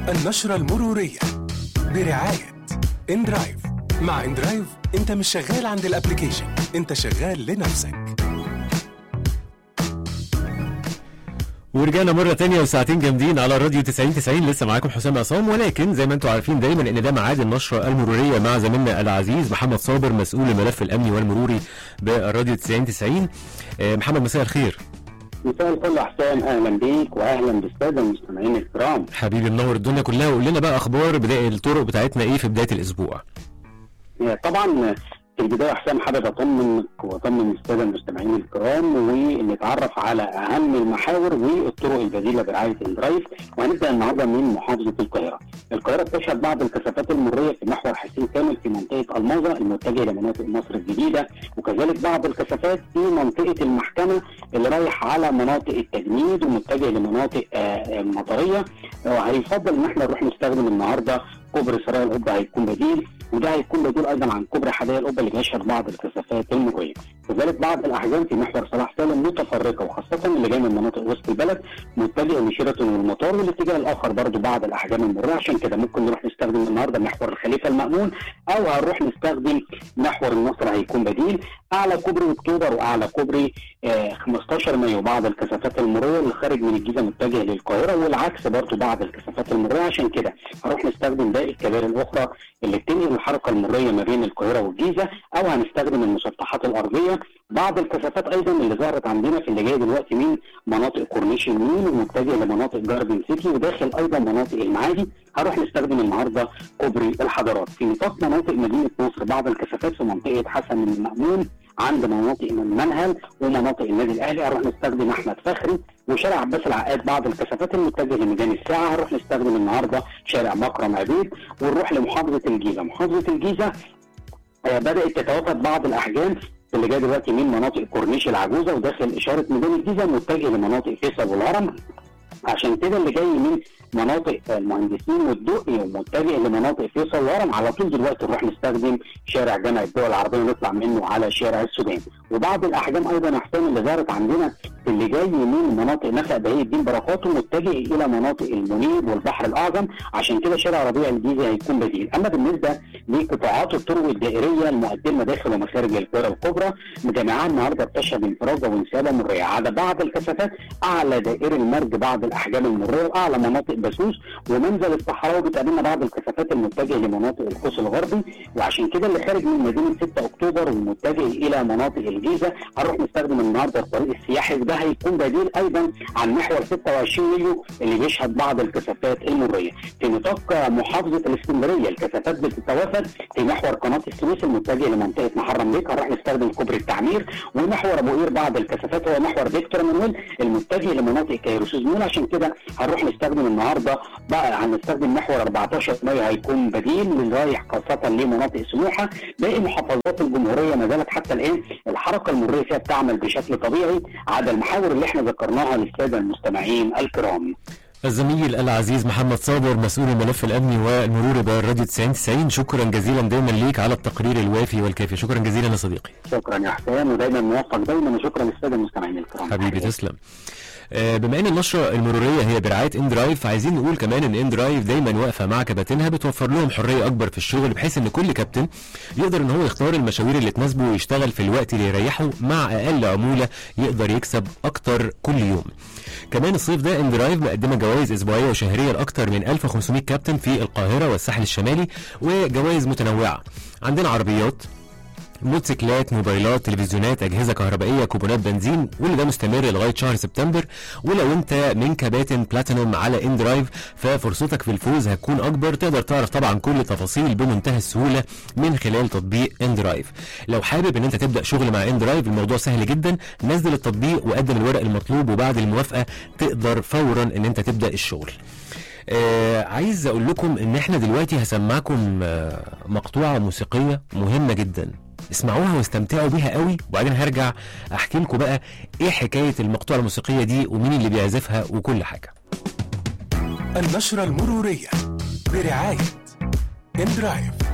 النشرة المرورية برعاية اندرايف مع اندرايف انت مش شغال عند الابليكيشن انت شغال لنفسك ورجعنا مرة تانية وساعتين جامدين على الراديو 90 90 لسه معاكم حسام عصام ولكن زي ما انتم عارفين دايما ان ده ميعاد النشرة المرورية مع زميلنا العزيز محمد صابر مسؤول الملف الامني والمروري بالراديو 90 90 آه، محمد مساء الخير مساء الفل يا حسام اهلا بيك واهلا بالساده المستمعين الكرام حبيبي منور الدنيا كلها وقول لنا بقى اخبار بداية الطرق بتاعتنا ايه في بداية الاسبوع طبعا في البدايه حسام حابب اطمنك واطمن الساده المستمعين الكرام ونتعرف على اهم المحاور والطرق البديله برعايه اندرايف وهنبدا النهارده من محافظه القاهره. القاهره بتشهد بعض الكثافات المريه في محور حسين كامل في منطقه الماظه المتجهه لمناطق مصر الجديده وكذلك بعض الكثافات في منطقه المحكمه اللي رايح على مناطق التجنيد ومتجه لمناطق آه، آه، مطريه وهيفضل ان احنا نروح نستخدم النهارده كوبري سرايا القبه هيكون بديل وده هيكون بديل ايضا عن كوبري حدائق القبه اللي بيشهد بعض الكثافات المريه. كذلك بعض الاحجام في محور صلاح سالم متفرقه وخاصه اللي جاي من مناطق وسط البلد متجه لشيراتون والمطار والاتجاه الاخر برضو بعض الاحجام المريه عشان كده ممكن نروح نستخدم النهارده محور الخليفه المامون او هنروح نستخدم محور النصر هيكون بديل اعلى كوبري اكتوبر واعلى كوبري آه 15 مايو بعض الكثافات المريه اللي خارج من الجيزه متجه للقاهره والعكس برضو بعض الكثافات المريه عشان كده هنروح نستخدم باقي الكباري الاخرى اللي بتنقل الحركه المريه ما بين القاهره والجيزه او هنستخدم المسطحات الارضيه بعض الكثافات ايضا اللي ظهرت عندنا في اللي جاي دلوقتي من مناطق كورنيش النيل ومتجه لمناطق جاردن سيتي وداخل ايضا مناطق المعادي هنروح نستخدم النهارده كوبري الحضارات في نطاق مناطق مدينه نصر بعض الكثافات في منطقه حسن المامون عند مناطق من منهل ومناطق النادي الاهلي هنروح نستخدم احمد فخري وشارع عباس العقاد بعض الكثافات المتجهه لميدان الساعه هنروح نستخدم النهارده شارع مكرم عبيد ونروح لمحافظه الجيزه محافظه الجيزه آه، بدات تتوافد بعض الاحجام اللي جاي دلوقتي من مناطق كورنيش العجوزه وداخل اشاره ميدان الجيزه متجه لمناطق فيصل والهرم عشان كده اللي جاي من مناطق المهندسين والدقي ومتجه لمناطق فيصل والهرم على طول دلوقتي نروح نستخدم شارع جامع الدول العربيه ونطلع منه على شارع السودان وبعض الاحجام ايضا يا حسام اللي ظهرت عندنا اللي جاي من مناطق نفق بهي الدين بركاته متجه الى مناطق المنيب والبحر الاعظم عشان كده شارع ربيع الجيزه هيكون بديل اما بالنسبه لقطاعات الطرق الدائريه المقدمه داخل ومخارج القاهره الكبرى مجمعها النهارده بتشهد انفراجه وانسابه مريه على بعض الكثافات اعلى دائري المرج بعض الاحجام المريه واعلى مناطق بسوس ومنزل الصحراوي بتقابلنا بعض الكثافات المتجهه لمناطق القوس الغربي وعشان كده اللي خارج من مدينه 6 اكتوبر ومتجه الى مناطق الجيزه هنروح نستخدم النهارده الطريق السياحي وده هيكون بديل ايضا عن محور 26 يوليو اللي بيشهد بعض الكثافات المريه في نطاق محافظه الاسكندريه الكثافات بتتوافد في محور قناه السويس المتجه لمنطقه محرم بيك هنروح نستخدم كوبري التعمير ومحور ابو قير بعض الكثافات هو محور فيكتور مانويل المتجه لمناطق كايروسوس مول عشان كده هنروح نستخدم النهارده بقى هنستخدم محور 14 مايو هيكون بديل اللي رايح خاصه لمناطق سموحه باقي محافظات الجمهوريه ما زالت حتى الان الحركه المروريه فيها بتعمل بشكل طبيعي عدا المحاور اللي احنا ذكرناها للساده المستمعين الكرام الزميل العزيز محمد صابر مسؤول الملف الامني والمروري بالراديو 90 90 شكرا جزيلا دايما ليك على التقرير الوافي والكافي شكرا جزيلا يا صديقي شكرا يا حسام ودايما موفق دايما وشكرا للساده المستمعين الكرام حبيبي تسلم آه، بما ان النشره المروريه هي برعايه ان درايف عايزين نقول كمان ان ان درايف دايما واقفه مع كباتنها بتوفر لهم حريه اكبر في الشغل بحيث ان كل كابتن يقدر ان هو يختار المشاوير اللي تناسبه ويشتغل في الوقت اللي يريحه مع اقل عموله يقدر يكسب اكتر كل يوم كمان الصيف ده ان درايف مقدمه جوائز اسبوعيه وشهريه لاكثر من 1500 كابتن في القاهره والساحل الشمالي وجوائز متنوعه عندنا عربيات موتوسيكلات موبايلات تلفزيونات اجهزه كهربائيه كوبونات بنزين واللي ده مستمر لغايه شهر سبتمبر ولو انت من كباتن بلاتينوم على ان درايف ففرصتك في الفوز هتكون اكبر تقدر تعرف طبعا كل التفاصيل بمنتهى السهوله من خلال تطبيق ان درايف لو حابب ان انت تبدا شغل مع ان درايف الموضوع سهل جدا نزل التطبيق وقدم الورق المطلوب وبعد الموافقه تقدر فورا ان انت تبدا الشغل آه عايز اقول لكم ان احنا دلوقتي هسمعكم آه مقطوعه موسيقيه مهمه جدا اسمعوها واستمتعوا بيها قوي وبعدين هرجع احكي لكم بقى ايه حكايه المقطوعه الموسيقيه دي ومين اللي بيعزفها وكل حاجه النشرة المرورية برعاية اندرايف